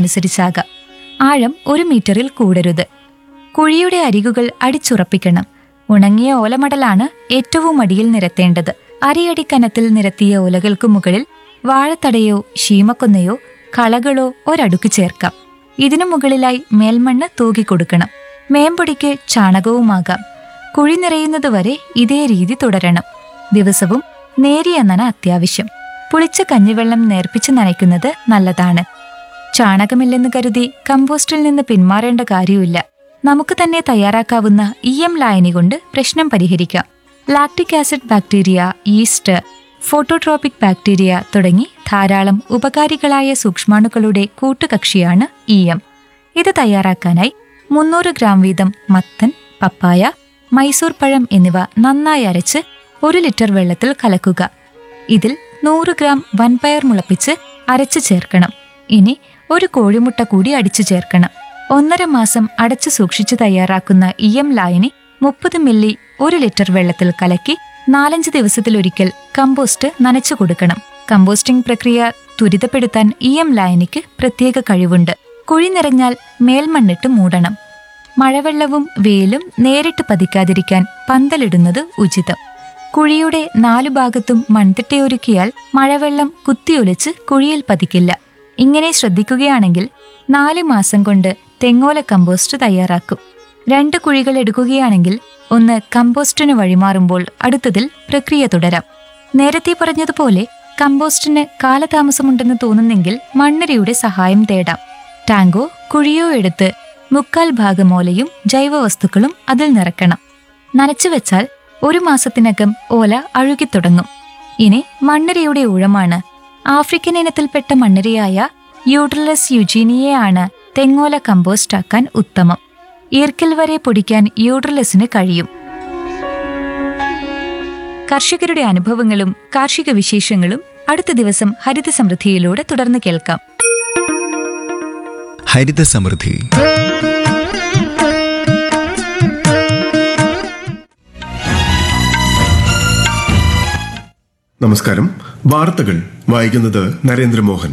അനുസരിച്ചാകാം ആഴം ഒരു മീറ്ററിൽ കൂടരുത് കുഴിയുടെ അരികുകൾ അടിച്ചുറപ്പിക്കണം ഉണങ്ങിയ ഓലമടലാണ് ഏറ്റവും അടിയിൽ നിരത്തേണ്ടത് അരയടി കനത്തിൽ നിരത്തിയ ഓലകൾക്കു മുകളിൽ വാഴത്തടയോ ശീമക്കൊന്നയോ കളകളോ ഒരടുക്ക് ചേർക്കാം ഇതിനു മുകളിലായി മേൽമണ്ണ് തൂകിക്കൊടുക്കണം മേമ്പൊടിക്ക് ചാണകവുമാകാം കുഴി നിറയുന്നതുവരെ ഇതേ രീതി തുടരണം ദിവസവും നേരിയ നന അത്യാവശ്യം പുളിച്ച കഞ്ഞിവെള്ളം നേർപ്പിച്ച് നനയ്ക്കുന്നത് നല്ലതാണ് ചാണകമില്ലെന്ന് കരുതി കമ്പോസ്റ്റിൽ നിന്ന് പിന്മാറേണ്ട കാര്യമില്ല നമുക്ക് തന്നെ തയ്യാറാക്കാവുന്ന ഇ എം ലായനി കൊണ്ട് പ്രശ്നം പരിഹരിക്കാം lactic acid bacteria yeast phototropic bacteria തുടങ്ങി ധാരാളം ഉപകാരികളായ സൂക്ഷ്മാണുക്കളുടെ കൂട്ടുകക്ഷിയാണ് ഇ എം ഇത് തയ്യാറാക്കാനായി മുന്നൂറ് ഗ്രാം വീതം മത്തൻ പപ്പായ മൈസൂർ പഴം എന്നിവ നന്നായി അരച്ച് ഒരു ലിറ്റർ വെള്ളത്തിൽ കലക്കുക ഇതിൽ നൂറ് ഗ്രാം വൻപയർ മുളപ്പിച്ച് അരച്ചു ചേർക്കണം ഇനി ഒരു കോഴിമുട്ട കൂടി അടിച്ചു ചേർക്കണം ഒന്നര മാസം അടച്ചു സൂക്ഷിച്ച് തയ്യാറാക്കുന്ന ഇ എം ലായനി മുപ്പത് മില്ലി ഒരു ലിറ്റർ വെള്ളത്തിൽ കലക്കി നാലഞ്ച് ദിവസത്തിലൊരിക്കൽ കമ്പോസ്റ്റ് നനച്ചു കൊടുക്കണം കമ്പോസ്റ്റിംഗ് പ്രക്രിയ ത്വരിതപ്പെടുത്താൻ ഇ എം ലായനിക്ക് പ്രത്യേക കഴിവുണ്ട് കുഴി നിറഞ്ഞാൽ മേൽമണ്ണിട്ട് മൂടണം മഴവെള്ളവും വെയിലും നേരിട്ട് പതിക്കാതിരിക്കാൻ പന്തലിടുന്നത് ഉചിതം കുഴിയുടെ നാലു ഭാഗത്തും മൺതിട്ടയൊരുക്കിയാൽ മഴവെള്ളം കുത്തിയൊലിച്ച് കുഴിയിൽ പതിക്കില്ല ഇങ്ങനെ ശ്രദ്ധിക്കുകയാണെങ്കിൽ നാല് മാസം കൊണ്ട് തെങ്ങോല കമ്പോസ്റ്റ് തയ്യാറാക്കും രണ്ട് കുഴികൾ എടുക്കുകയാണെങ്കിൽ ഒന്ന് കമ്പോസ്റ്റിന് വഴിമാറുമ്പോൾ അടുത്തതിൽ പ്രക്രിയ തുടരാം നേരത്തെ പറഞ്ഞതുപോലെ കമ്പോസ്റ്റിന് കാലതാമസമുണ്ടെന്ന് തോന്നുന്നെങ്കിൽ മണ്ണരിയുടെ സഹായം തേടാം ടാങ്കോ കുഴിയോ എടുത്ത് മുക്കാൽ ഭാഗം ജൈവവസ്തുക്കളും അതിൽ നിറക്കണം നനച്ചു വെച്ചാൽ ഒരു മാസത്തിനകം ഓല അഴുകിത്തുടങ്ങും ഇനി മണ്ണരിയുടെ ഊഴമാണ് ആഫ്രിക്കൻ ഇനത്തിൽപ്പെട്ട മണ്ണരിയായ യൂട്രലസ് യുജീനിയയാണ് തെങ്ങോല കമ്പോസ്റ്റ് ആക്കാൻ ഉത്തമം ഈർക്കൽ വരെ പൊടിക്കാൻ യൂട്രലസിന് കഴിയും കർഷകരുടെ അനുഭവങ്ങളും കാർഷിക വിശേഷങ്ങളും അടുത്ത ദിവസം ഹരിത സമൃദ്ധിയിലൂടെ തുടർന്ന് കേൾക്കാം ഹരിത സമൃദ്ധി നമസ്കാരം വാർത്തകൾ വായിക്കുന്നത് നരേന്ദ്രമോഹൻ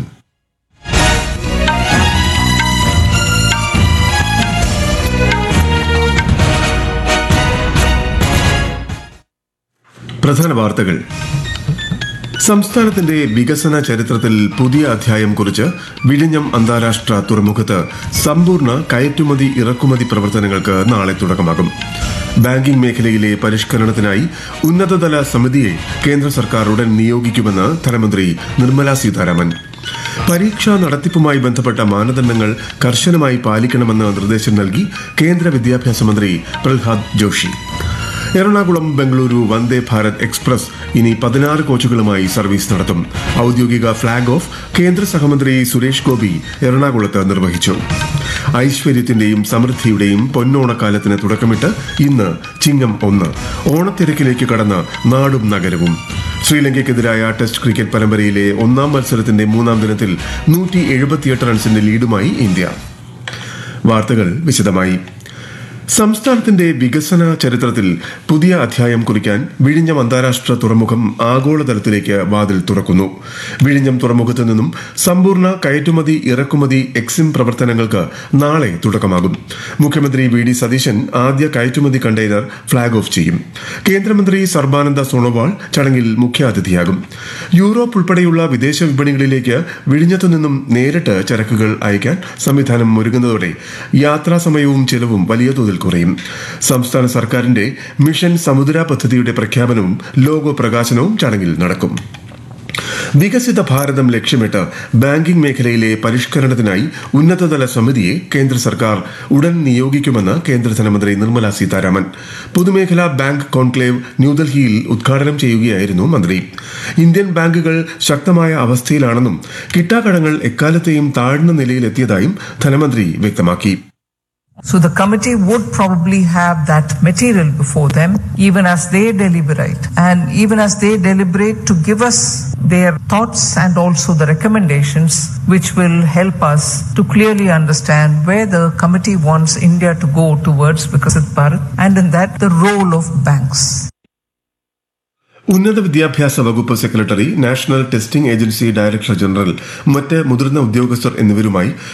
പ്രധാന വാർത്തകൾ സംസ്ഥാനത്തിന്റെ വികസന ചരിത്രത്തിൽ പുതിയ അധ്യായം കുറിച്ച് വിഴിഞ്ഞം അന്താരാഷ്ട്ര തുറമുഖത്ത് സമ്പൂർണ്ണ കയറ്റുമതി ഇറക്കുമതി പ്രവർത്തനങ്ങൾക്ക് നാളെ തുടക്കമാകും ബാങ്കിംഗ് മേഖലയിലെ പരിഷ്കരണത്തിനായി ഉന്നതതല സമിതിയെ കേന്ദ്ര സർക്കാർ ഉടൻ നിയോഗിക്കുമെന്ന് ധനമന്ത്രി നിർമ്മല സീതാരാമൻ പരീക്ഷാ നടത്തിപ്പുമായി ബന്ധപ്പെട്ട മാനദണ്ഡങ്ങൾ കർശനമായി പാലിക്കണമെന്ന് നിർദ്ദേശം നൽകി കേന്ദ്ര വിദ്യാഭ്യാസ മന്ത്രി പ്രഹ്ലാദ് ജോഷി എറണാകുളം ബംഗളൂരു വന്ദേ ഭാരത് എക്സ്പ്രസ് ഇനി പതിനാറ് കോച്ചുകളുമായി സർവീസ് നടത്തും ഔദ്യോഗിക ഫ്ളാഗ് ഓഫ് കേന്ദ്ര സഹമന്ത്രി സുരേഷ് ഗോപി എറണാകുളത്ത് നിർവഹിച്ചു ഐശ്വര്യത്തിന്റെയും സമൃദ്ധിയുടെയും പൊന്നോണക്കാലത്തിന് തുടക്കമിട്ട് ഇന്ന് ചിങ്ങം ഒന്ന് ഓണത്തിരക്കിലേക്ക് കടന്ന നാടും നഗരവും ശ്രീലങ്കയ്ക്കെതിരായ ടെസ്റ്റ് ക്രിക്കറ്റ് പരമ്പരയിലെ ഒന്നാം മത്സരത്തിന്റെ മൂന്നാം ദിനത്തിൽ നൂറ്റി എഴുപത്തിയെട്ട് റൺസിന്റെ ലീഡുമായി ഇന്ത്യ വാർത്തകൾ വിശദമായി സംസ്ഥാനത്തിന്റെ വികസന ചരിത്രത്തിൽ പുതിയ അധ്യായം കുറിക്കാൻ വിഴിഞ്ഞം അന്താരാഷ്ട്ര തുറമുഖം ആഗോളതലത്തിലേക്ക് വാതിൽ തുറക്കുന്നു വിഴിഞ്ഞം തുറമുഖത്ത് നിന്നും സമ്പൂർണ്ണ കയറ്റുമതി ഇറക്കുമതി എക്സിം പ്രവർത്തനങ്ങൾക്ക് നാളെ തുടക്കമാകും മുഖ്യമന്ത്രി വി ഡി സതീശൻ ആദ്യ കയറ്റുമതി കണ്ടെയ്നർ ഫ്ളാഗ് ഓഫ് ചെയ്യും കേന്ദ്രമന്ത്രി സർബാനന്ദ സോണോവാൾ ചടങ്ങിൽ മുഖ്യാതിഥിയാകും യൂറോപ്പ് ഉൾപ്പെടെയുള്ള വിദേശ വിപണികളിലേക്ക് വിഴിഞ്ഞത്തു നിന്നും നേരിട്ട് ചരക്കുകൾ അയക്കാൻ സംവിധാനം ഒരുങ്ങുന്നതോടെ യാത്രാ സമയവും ചെലവും വലിയ തോതിൽ കുറയും സംസ്ഥാന സർക്കാരിന്റെ മിഷൻ സമുദ്ര പദ്ധതിയുടെ പ്രഖ്യാപനവും ലോഗോ പ്രകാശനവും ചടങ്ങിൽ നടക്കും വികസിത ഭാരതം ലക്ഷ്യമിട്ട് ബാങ്കിംഗ് മേഖലയിലെ പരിഷ്കരണത്തിനായി ഉന്നതതല സമിതിയെ കേന്ദ്ര സർക്കാർ ഉടൻ നിയോഗിക്കുമെന്ന് കേന്ദ്ര ധനമന്ത്രി നിർമ്മല സീതാരാമൻ പൊതുമേഖലാ ബാങ്ക് കോൺക്ലേവ് ന്യൂഡൽഹിയിൽ ഉദ്ഘാടനം ചെയ്യുകയായിരുന്നു മന്ത്രി ഇന്ത്യൻ ബാങ്കുകൾ ശക്തമായ അവസ്ഥയിലാണെന്നും കിട്ടാക്കടങ്ങൾ എക്കാലത്തെയും താഴ്ന്ന നിലയിലെത്തിയതായും ധനമന്ത്രി വ്യക്തമാക്കി So the committee would probably have that material before them, even as they deliberate, and even as they deliberate to give us their thoughts and also the recommendations, which will help us to clearly understand where the committee wants India to go towards Vikasit Bharat, and in that the role of banks. ഉന്നത വിദ്യാഭ്യാസ വകുപ്പ് secretary national testing agency director general മറ്റ് മുതിർന്ന ഉദ്യോഗസ്ഥർ എന്നിവരുമായി